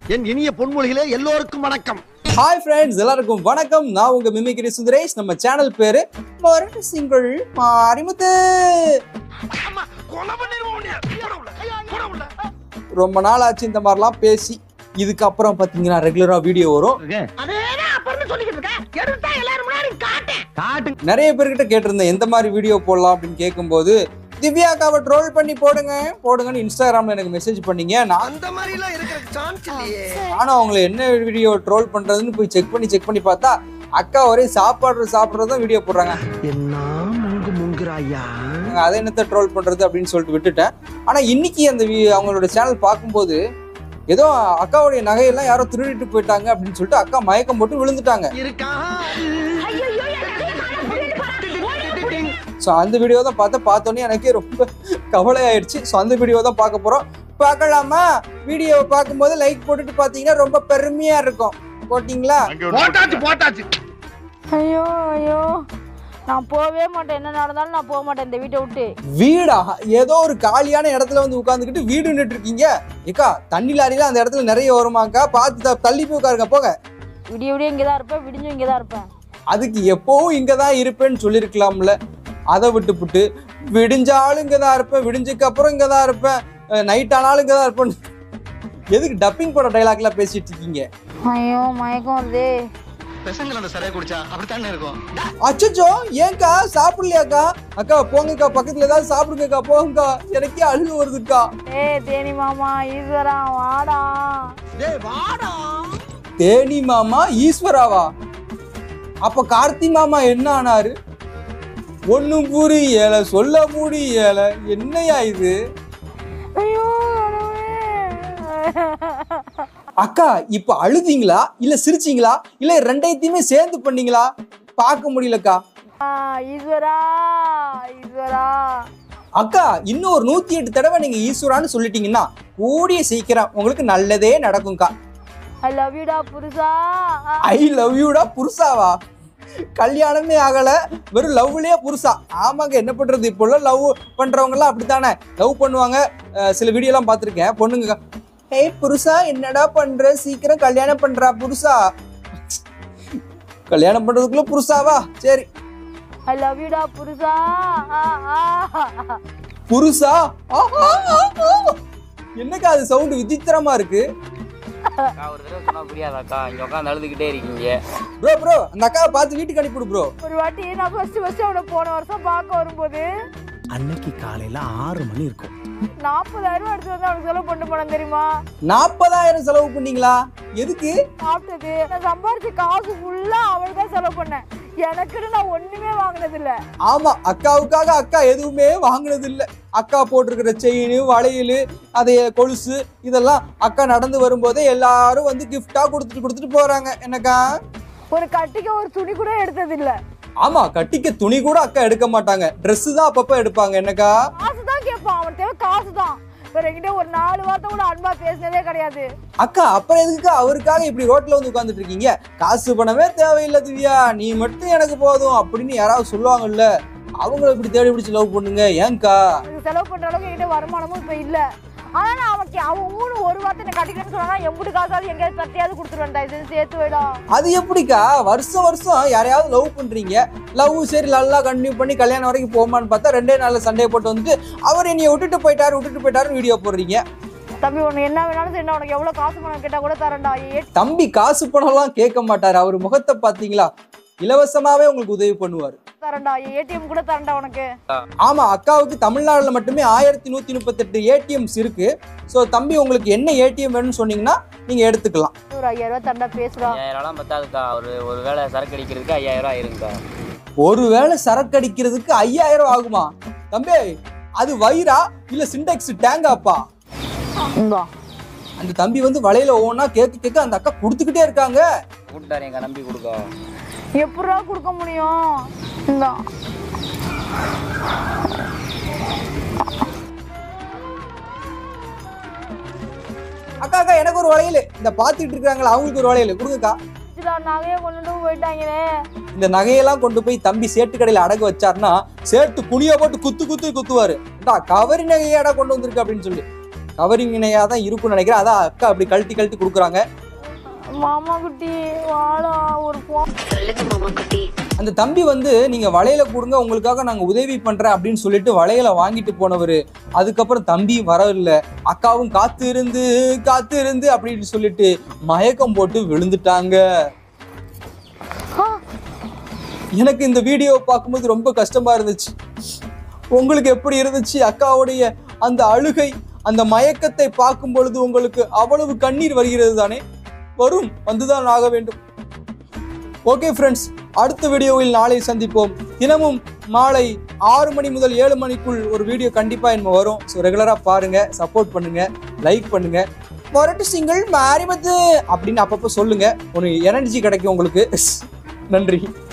என் இனிய பொன்மொழிகளே எல்லோருக்கும் வணக்கம் ஹாய் ஃப்ரெண்ட்ஸ் எல்லாருக்கும் வணக்கம் நான் உங்க மிமிக்ரி சுந்தரேஷ் நம்ம சேனல் பேரு மொரட்டு சிங்கிள் மாரிமுத்து ரொம்ப நாள் ஆச்சு இந்த மாதிரிலாம் பேசி இதுக்கப்புறம் பார்த்தீங்கன்னா ரெகுலரா வீடியோ வரும் காட்டு நிறைய பேர்கிட்ட கேட்டிருந்தேன் எந்த மாதிரி வீடியோ போடலாம் அப்படின்னு கேட்கும்போது திவ்யாக்காவை ட்ரோல் பண்ணி போடுங்க போடுங்கன்னு இன்ஸ்டாகிராம்ல எனக்கு மெசேஜ் பண்ணீங்க நான் அந்த மாதிரி எல்லாம் இருக்கிற சான்ஸ் இல்லையே நானும் அவங்கள என்ன வீடியோ ட்ரோல் பண்றதுன்னு போய் செக் பண்ணி செக் பண்ணி பார்த்தா அக்கா ஒரே சாப்பாடு சாப்பிட்றது தான் வீடியோ போடுறாங்க என்ன முங்கு முங்குறாயா நாங்க அதை என்னத்த ட்ரோல் பண்றது அப்படின்னு சொல்லிட்டு விட்டுட்டேன் ஆனா இன்னைக்கு அந்த வி- அவங்களோட சேனல் பார்க்கும்போது ஏதோ அக்காவுடைய நகையெல்லாம் யாரோ திருடிட்டு போயிட்டாங்க அப்படின்னு சொல்லிட்டு அக்கா மயக்கம் போட்டு விழுந்துட்டாங்க இருக்கா ஸோ அந்த வீடியோ தான் பார்த்தா பார்த்தோன்னே எனக்கே ரொம்ப கவலை ஆயிடுச்சு ஸோ அந்த வீடியோ தான் பார்க்க போறோம் பார்க்கலாமா வீடியோவை பார்க்கும்போது லைக் போட்டுட்டு பார்த்தீங்கன்னா ரொம்ப பெருமையா இருக்கும் போட்டிங்களா போட்டாச்சு போட்டாச்சு ஐயோ ஐயோ நான் போகவே மாட்டேன் என்ன நடந்தாலும் நான் போக மாட்டேன் இந்த வீட்டை விட்டு வீடா ஏதோ ஒரு காலியான இடத்துல வந்து உட்காந்துக்கிட்டு வீடு நின்று இருக்கீங்க ஏக்கா தண்ணி லாரிலாம் அந்த இடத்துல நிறைய வருமாக்கா பார்த்து த- தள்ளி போய் உட்காருங்க போங்க விடிய விடிய இங்கே தான் இருப்பேன் விடிஞ்சும் இங்கே தான் இருப்பேன் அதுக்கு எப்பவும் இங்கே தான் இருப்பேன்னு சொல்லியிருக்கலாம்ல அதை விட்டுப்புட்டு விடிஞ்சாலும் இங்கே தான் இருப்பேன் விடிஞ்சதுக்கு அப்புறம் இங்கே தான் இருப்பேன் நைட் ஆனாலும் இங்கே தான் இருப்பேன் எதுக்கு டப்பிங் போட டைலாக்லாம் பேசிட்டு இருக்கீங்க ஐயோ மயக்கம் வருதே பெசங்கள் அந்த சரியா குடிச்சா அப்படித்தானே இருக்கும் அச்சச்சோ ஏன்க்கா சாப்பிடலையாக்கா அக்கா போங்கக்கா பக்கத்துல ஏதாவது சாப்பிடுங்கக்கா போங்கக்கா எனக்கே அழுகு வருதுக்கா ஏய் தேனி மாமா ஈஸ்வரா வாடா டேய் வாடா தேனி மாமா ஈஸ்வராவா அப்ப கார்த்தி மாமா என்ன ஆனாரு ஒண்ணும் புரியல சொல்ல முடியல என்னையா இது ஐயோ அக்கா இப்ப அழுதீங்களா இல்ல சிரிச்சீங்களா இல்ல ரெண்டைத்தையுமே சேர்ந்து பண்ணீங்களா பார்க்க முடியலக்கா ஆ, ஈஸ்வரா ஈஸ்வரா அக்கா இன்னும் ஒரு நூத்தி எட்டு தடவை நீங்க ஈஸ்வரான்னு சொல்லிட்டீங்கன்னா கூடிய சீக்கிரம் உங்களுக்கு நல்லதே நடக்கும்க்கா ஐ லவ் யூடா புருஷா ஐ லவ் யூடா புருஷாவா கல்யாணமே ஆகல வெறும் லவ்லயே புருஷா ஆமாங்க என்ன பண்றது இப்போ லவ் பண்றவங்க எல்லாம் அப்படித்தானே லவ் பண்ணுவாங்க அஹ் சில வீடியோ எல்லாம் பார்த்திருக்கேன் பொண்ணுங்க ஏய் புருஷா என்னடா பண்ற சீக்கிரம் கல்யாணம் பண்றா புருஷா கல்யாணம் பண்றதுக்குள்ள புருஷாவா சரி ஐ லவ் யூடா புருஷா ஆ, ஆ. புருஷா ஆஹா, ஆஹா. என்னக்கா அது சவுண்ட் விசித்திரமா இருக்கு அக்கா ஒரு தடவை சொன்னா புரியாதாக்கா இங்க உட்காந்து அழுதுகிட்டே இருக்கீங்க ப்ரோ ப்ரோ அந்த அக்காவை பார்த்து வீட்டுக்கு அனுப்பிவிடு ப்ரோ ஒரு வாட்டி நான் ஃபர்ஸ்ட் ஃபர்ஸ்ட் அவனை போன வருஷம் பார்க்க வரும்போது அன்னைக்கு காலையில ஆறு மணி இருக்கும் நாற்பதாயிரம் ரூபாய் எடுத்து வந்து அவனுக்கு செலவு பண்ண போனேன் தெரியுமா நாற்பதாயிரம் செலவு பண்ணீங்களா எதுக்கு சாப்பிட்டது நான் சம்பாரிச்ச காசு ஃபுல்லா அவளுக்கு தான் செலவு பண்ணேன் எனக்குன்னு நான் ஒண்ணுமே வாங்கினது இல்ல ஆமா அக்காவுக்காக அக்கா எதுவுமே வாங்கினது இல்ல அக்கா போட்டிருக்கிற செயின் வளையல் அதே கொலுசு இதெல்லாம் அக்கா நடந்து வரும்போதே எல்லாரும் வந்து கிஃப்டா கொடுத்துட்டு கொடுத்துட்டு போறாங்க என்னக்கா ஒரு கட்டிக்க ஒரு துணி கூட எடுத்தது இல்ல ஆமா கட்டிக்க துணி கூட அக்கா எடுக்க மாட்டாங்க Dress தான் அப்பப்ப எடுப்பாங்க என்னக்கா காசு தான் கேட்பான் அவன் தேவை காசு தான் வேற என்கிட்ட ஒரு நாலு வார்த்தை கூட அன்பா பேசினதே கிடையாது அக்கா அப்புறம் எதுக்கு அவருக்காக இப்படி ரோட்ல வந்து உட்கார்ந்துட்டு இருக்கீங்க காசு பணமே தேவையில்லை திவ்யா நீ மட்டும் எனக்கு போதும் அப்படின்னு யாராவது சொல்லுவாங்கல்ல அவங்கள இப்படி தேடி பிடிச்சி லவ் பண்ணுங்க ஏன்க்கா அதுக்கு செலவு பண்ற அளவுக்கு என்கிட்ட வருமானமும் இப்ப இல்ல ஆனா நான் அவனுக்கு அவன் ஊனு ஒரு வார்த்தை என்ன கட்டிக்கிறேன்னு சொன்னா எம்புட்டு காசாவது எங்கேயாவது தட்டியாவது கொடுத்துருவேன் தயவு செஞ்சு சேர்த்து வைடா அது எப்படிக்கா வருஷம் வருஷம் யாரையாவது லவ் பண்றீங்க லவ் சரி நல்லா கண்டினியூ பண்ணி கல்யாணம் வரைக்கும் போமான்னு பார்த்தா ரெண்டே நாள்ல சண்டே போட்டு வந்துட்டு அவர் என்னைய விட்டுட்டு போயிட்டாரு விட்டுட்டு போயிட்டாருன்னு வீடியோ போடுறீங்க தம்பி உனக்கு என்ன வேணாலும் சரி நான் உனக்கு எவ்வளவு காசு பணம் கேட்டா கூட தரேன்டா ஏ தம்பி காசு பணம்லாம் கேட்க மாட்டாரு அவர் முகத்தை பாத்தீங்களா இலவசமாவே உங்களுக்கு உதவி பண்ணுவார் தரேன்டா ஏடிஎம் கூட தரேன்டா உனக்கு ஆமா அக்காவுக்கு தமிழ்நாடுல மட்டுமே ஆயிரத்தி நூத்தி முப்பத்தெட்டு ஏடிஎம்ஸ் இருக்கு ஸோ தம்பி உங்களுக்கு என்ன ஏடிஎம் வேணும்னு சொன்னீங்கன்னா நீங்க எடுத்துக்கலாம் ஒரு ஐயாயிரம் ரூபாய் தரேன்டா பேசுடா ஐயாயிரம் ரூபாய் பத்தாதுக்கா ஒரு ஒரு வேளை சரக்கு அடிக்கிறதுக்கு ஐயாயிரம் ரூபாய் இருங்கக்கா ஒருவேளை சரக்கு அடிக்கிறதுக்கு ஐயாயிரம் ஆகுமா தம்பி அது வயிறா இல்ல சிண்டெக்ஸ் டேங்காப்பா இந்தா அந்த தம்பி வந்து வலையில ஒவ்வொன்றா கேட்க கேட்க அந்த அக்கா கொடுத்துக்கிட்டே இருக்காங்க கூட்டாரு எங்க நம்பி கொடுக்க எப்படா கொடுக்க முடியும் இந்தா அக்கா அக்கா எனக்கு ஒரு வளையல் இந்த பார்த்துட்டு இருக்காங்களா அவங்களுக்கு ஒரு வளையல் கொடுங்கக்கா இதுடா, நகையை கொண்டுட்டு போயிட்டாங்களே இந்த நகையெல்லாம் கொண்டு போய் தம்பி சேட்டு கடையில அடகு வச்சாருன்னா சேட்டு குனிய போட்டு குத்து குத்து குத்துவாரு "இந்தா, கவரி நகையாடா கொண்டு வந்திருக்கு அப்படின்னு சொல்லி கவரிங் இணையாக தான் இருக்கும்னு நினைக்கிறேன் அதான் அக்கா அப்படி கழட்டி கழட்டி கொடுக்குறாங்க மாமா குட்டி வாடா ஒரு போ அந்த தம்பி வந்து நீங்க வளையல கொடுங்க உங்களுக்காக நாங்க உதவி பண்றேன் அப்படின்னு சொல்லிட்டு வளையல வாங்கிட்டு போனவர் அதுக்கப்புறம் தம்பி வரவில்லை அக்காவும் காத்து இருந்து காத்து இருந்து அப்படின்னு சொல்லிட்டு மயக்கம் போட்டு விழுந்துட்டாங்க எனக்கு இந்த வீடியோ பார்க்கும்போது ரொம்ப கஷ்டமா இருந்துச்சு உங்களுக்கு எப்படி இருந்துச்சு அக்காவுடைய அந்த அழுகை அந்த மயக்கத்தை பார்க்கும் பொழுது உங்களுக்கு அவ்வளவு கண்ணீர் வருகிறது தானே வரும் வந்துதான் ஆக வேண்டும் ஓகே ஃப்ரெண்ட்ஸ் அடுத்த வீடியோவில் நாளை சந்திப்போம் தினமும் மாலை ஆறு மணி முதல் ஏழு மணிக்குள் ஒரு வீடியோ கண்டிப்பாக என்ன வரும் ஸோ ரெகுலராக பாருங்க சப்போர்ட் பண்ணுங்க லைக் பண்ணுங்க மொரட்டு சிங்கிள் மாறிமத்து அப்படின்னு அப்பப்போ சொல்லுங்க ஒரு எனர்ஜி கிடைக்கும் உங்களுக்கு நன்றி